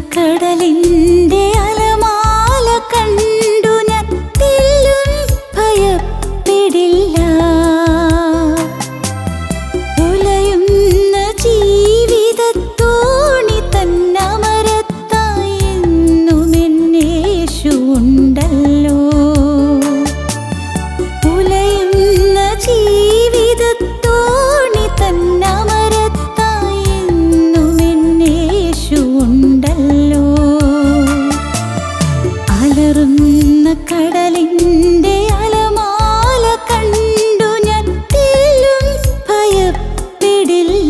കടലിന്റെ അലമാല കണ്ടു ഞാൻ തെല്ലും ഭയപ്പെടില്ല ഉലയുന്ന ജീവിതത്തോണി തന്നമരത്തായി എന്നും എന്നേശു ഉണ്ടല്ലോ ഉലയുന്ന ജീവിതത്തോണി തന്നമരത്തായി എന്നും എന്നേശു ഉണ്ടല്ലോ അലറുന്ന കടലിന്റെ അലമാല കണ്ടു ഞാൻ തെല്ലും ഭയപ്പെടില്ല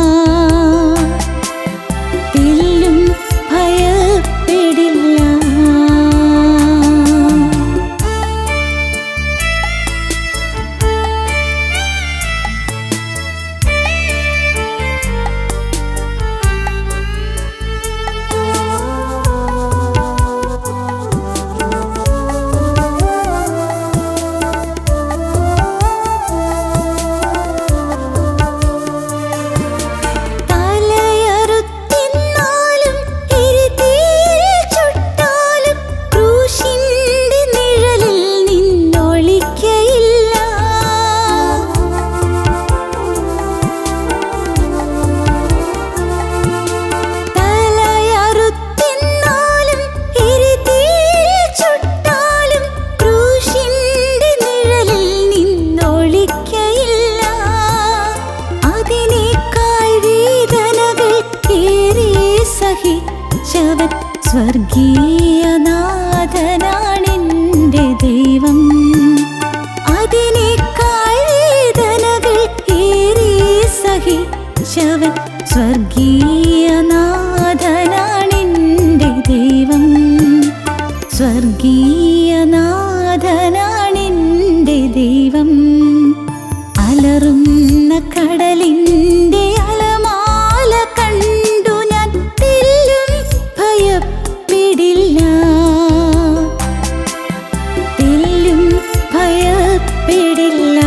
തെല്ലും ഭയപ്പെടില്ല തലയറുത്തിന്നാലും എരിതീയിൽ ചുട്ടാലും ക്രൂശിന്റെ നിഴലിൽ നിന്നൊളിക്കയില്ല തലയറുത്തിന്നാലും എരിതീയിൽ ചുട്ടാലും ക്രൂശിന്റെ നിഴലിൽ നിന്നൊളിക്കയില്ല അതിനേക്കാൾ വേദനകൾ ഏറെ സഹിച്ചവൻ സ്വർഗീയനാഥനാണെന്റെ ദൈവം അതിനേക്കാൾ വേദനകൾ ഏറെ സഹിച്ചവൻ സ്വർഗീയനാഥനാണെന്റെ ദൈവം സ്വർഗീയനാഥനാണെന്റെ ദൈവം അലറുന്ന കടലിന്റെ അലമാല കണ്ടു ഞാൻ തെല്ലും ഭയപ്പെടില്ല തെല്ലും ഭയപ്പെടില്ല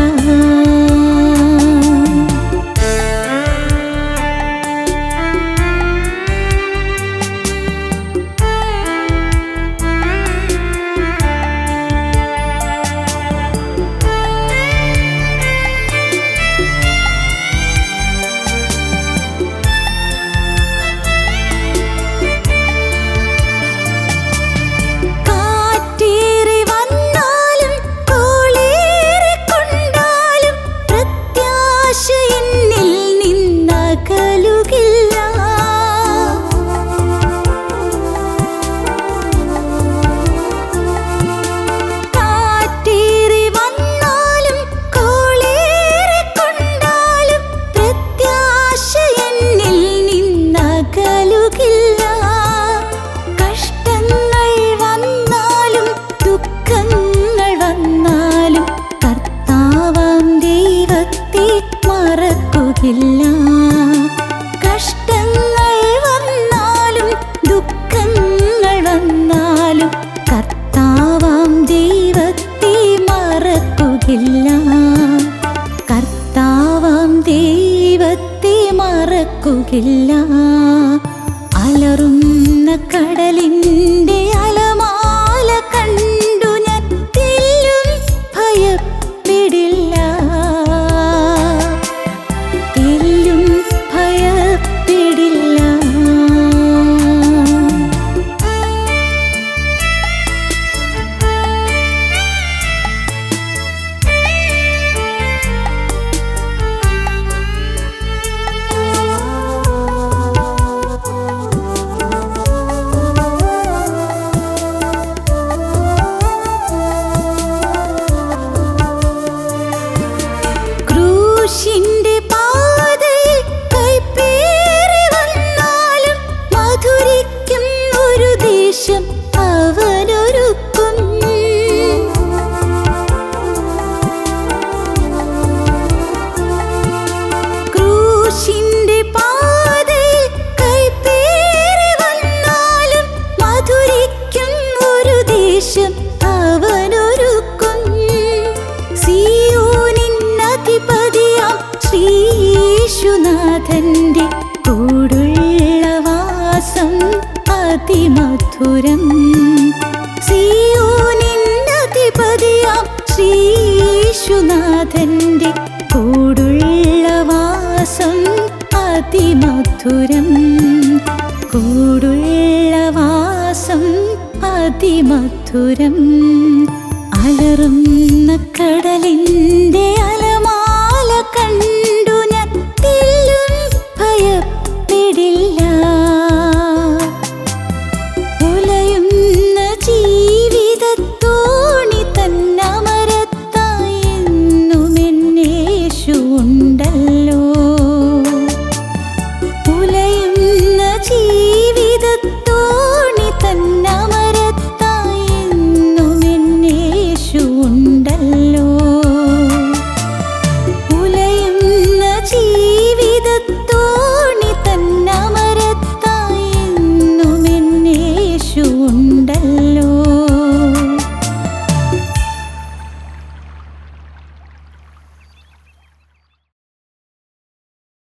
കാറ്റേറി വന്നാലും കോളേറി കൊണ്ടാലും പ്രത്യാശ എന്നിൽ നിന്നകലുകില്ല കാറ്റേറി വന്നാലും കോളേറി കൊണ്ടാലും പ്രത്യാശ എന്നിൽ നിന്നകലുകില്ല കഷ്ടങ്ങൾ വന്നാലും ദുഃഖങ്ങൾ വന്നാലും കർത്താവാം ദൈവത്തെ മറക്കുകയില്ല കഷ്ടങ്ങൾ വന്നാലും ദുഃഖങ്ങൾ വന്നാലും കർത്താവാം ദൈവത്തെ മറക്കുകയില്ല കർത്താവാം ദൈവത്തെ മറക്കുകയില്ല അലറുന്ന കടലിന്റെ അലമാല കണ്ടു ഞാൻ തെല്ലും ഭയപ്പെടില്ല തെല്ലും ഭയപ്പെടില്ല ക്രൂശിന്റെ പാതയിൽ കൈപ്പേറി വന്നാലും മധുരിക്കും ഒരു ദേശം അവനൊരുക്കും ക്രൂശിന്റെ പാതയിൽ കൈപ്പേറി വന്നാലും മധുരിക്കും ഒരു ദേശം അവനൊരുക്കും സിയോനിൻ അധിപതിയാം ശ്രീയേശുനാഥന്റെ കൂടുള്ള വാസം അതിമധുരം സിയോനിന്നതിപതിയാം ശ്രീശുനാഥന്റെ കൂടുള്ള വാസം അതിമധുരം കൂടുള്ള വാസം അതിമധുരം അലറുന്ന കട